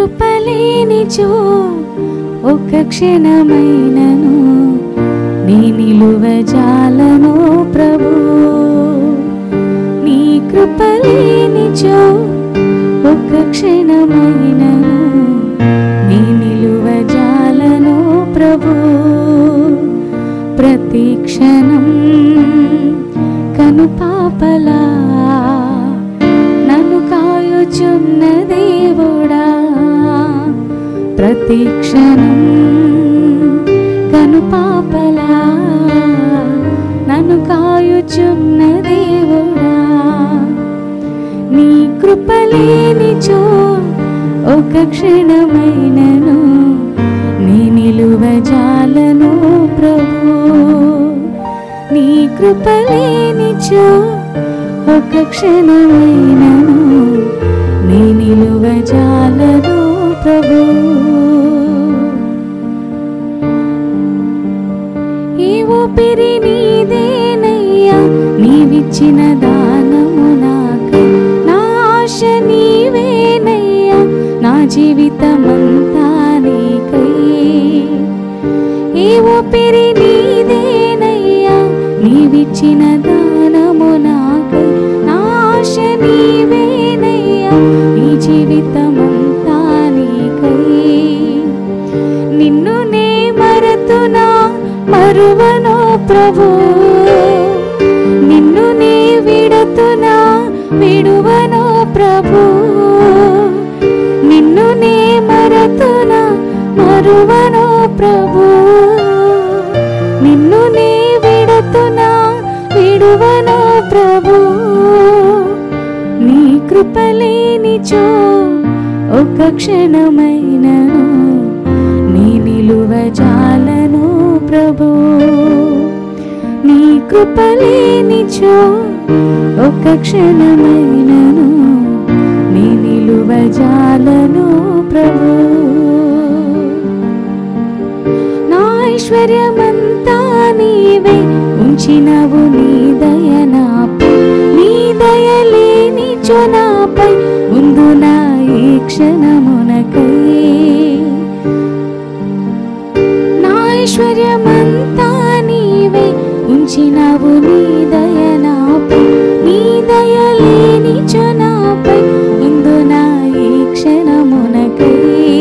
కృపలేనిచో ఒక క్షణమైనను నీ నిలువ జాలను ప్రభు నీ కృపలేనిచో ఒక క్షణమైనను నీ నిలువ జాలను ప్రభు ప్రతి క్షణం కను పాపలా నన్ను కాయుచున్న దేవుడా ప్రతి క్షణం కను పాపలా నన్ను కాయుచున్న దేవుడా నీ కృపలేనిచో ఒక క్షణమైనను నీ నిలువ జాలను ప్రభు నీ కృపలేనిచో ఒక క్షణమైనను నీ నిలువ జాలను ప్రభు ఈ ఊపిరి నీదేనయ్యా నీవిచ్చిన దానము నాకై నా ఆశ నీవేనయ్యా నా జీవితమంతా నీకై ఈ ఊపిరి నీదేనయ్యా నీవిచ్చిన దానము నాకై నా ఆశ నీవేనయ్యా ఈ జీవితమంతా నీకై నిన్ను నే మరతునా మరువనో ప్రభు నిన్ను నే విడతునా విడువనో ప్రభు నిన్ను నే మరతునా మరువనో ప్రభు నిన్ను నే విడతునా విడువనో ప్రభు నీ కృపలేనిచో ఒక క్షణమైనను నీ నిలువ జాలను ప్రభు నీ కృపలేనిచో ఒక క్షణమైనను నీ నిలువ జాలను ప్రభు నా ఐశ్వర్యమంతా నీవే ఉంచినవు నీ దయనాపై నీ దయలేని చొనాపై ముందు నా ఈ క్షణమునకై నా ఐశ్వర్యమంతా నీవే ఉంచినవు నీ దయనాపై నీ దయలేని చొనాపై ముందు నా ఈ క్షణమునకై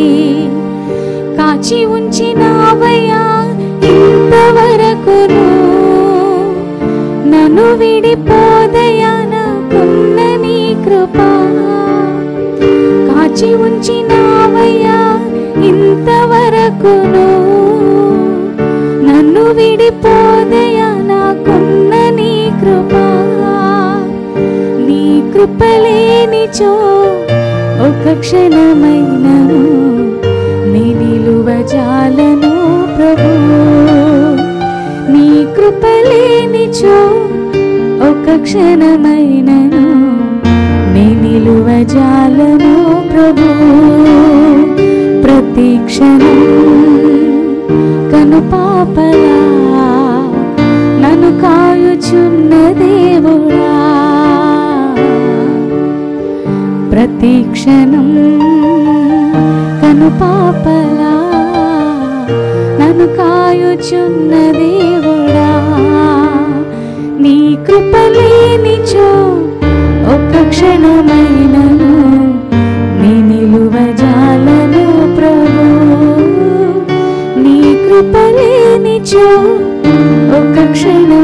కాచి ఉంచినావయ్యా ఇంతవరకును నన్ను విడిపోదయా నాకున్న నీ కృప కాచి ఉంచినావయ్యా ఇంతవరకును నన్ను విడిపోదయా నాకున్న నీ కృప నీ కృపలేనిచో ఒక క్షణమైనను నీ నిలువ జాలను ప్రభు నీ కృపలేనిచో ఒక క్షణమైనను నీ నిలువ జాలను ప్రభు ప్రతి క్షణం కను పాపలా నన్ను కాయుచున్న దేవుడా ప్రతి క్షణం కను పాపలా నన్ను కాయుచున్న దేవుడా నీ కృపలేనిచో ఒక క్షణమైనను నీ నిలువ జాలను ప్రభు నీ కృపలేనిచో ఒక క్షణం